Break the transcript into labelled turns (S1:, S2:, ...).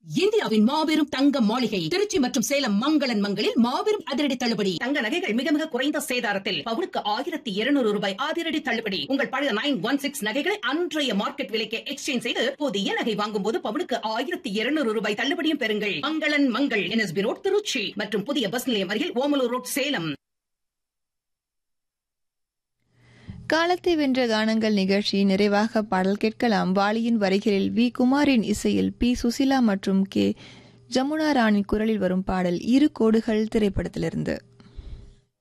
S1: இந்தியாவின் மாபெரும் தங்க மாளிகை திருச்சி மற்றும் சேலம் மங்களன் மங்களில் மாபெரும் அதிரடி தள்ளுபடி தங்க நகைகள் மிக மிக குறைந்த சேதாரத்தில் பவுனுக்கு ஆயிரத்தி இருநூறு ரூபாய் அதிரடி தள்ளுபடி உங்கள் பழைய நைன் ஒன் சிக்ஸ் நகைகளை அன்றைய மார்க்கெட் விலைக்கு எக்ஸ்சேஞ்ச் செய்து புதிய நகை வாங்கும் போது பவுனுக்கு ஆயிரத்தி இருநூறு ரூபாய் தள்ளுபடியும் பெறுங்கள் மங்களன் மங்கள் என்எஸ்பி ரோட் திருச்சி மற்றும் புதிய பஸ் நிலையம் அருகில் ஓமலூர் ரோட் சேலம்
S2: காலத்தை வென்ற கானங்கள் நிகழ்ச்சி நிறைவாக பாடல் கேட்கலாம் வாலியின் வரிகளில் வி குமாரின் இசையில் பி சுசிலா மற்றும் கே ஜமுனா ராணி குரலில் வரும் பாடல் இரு கோடுகள் திரைப்படத்திலிருந்து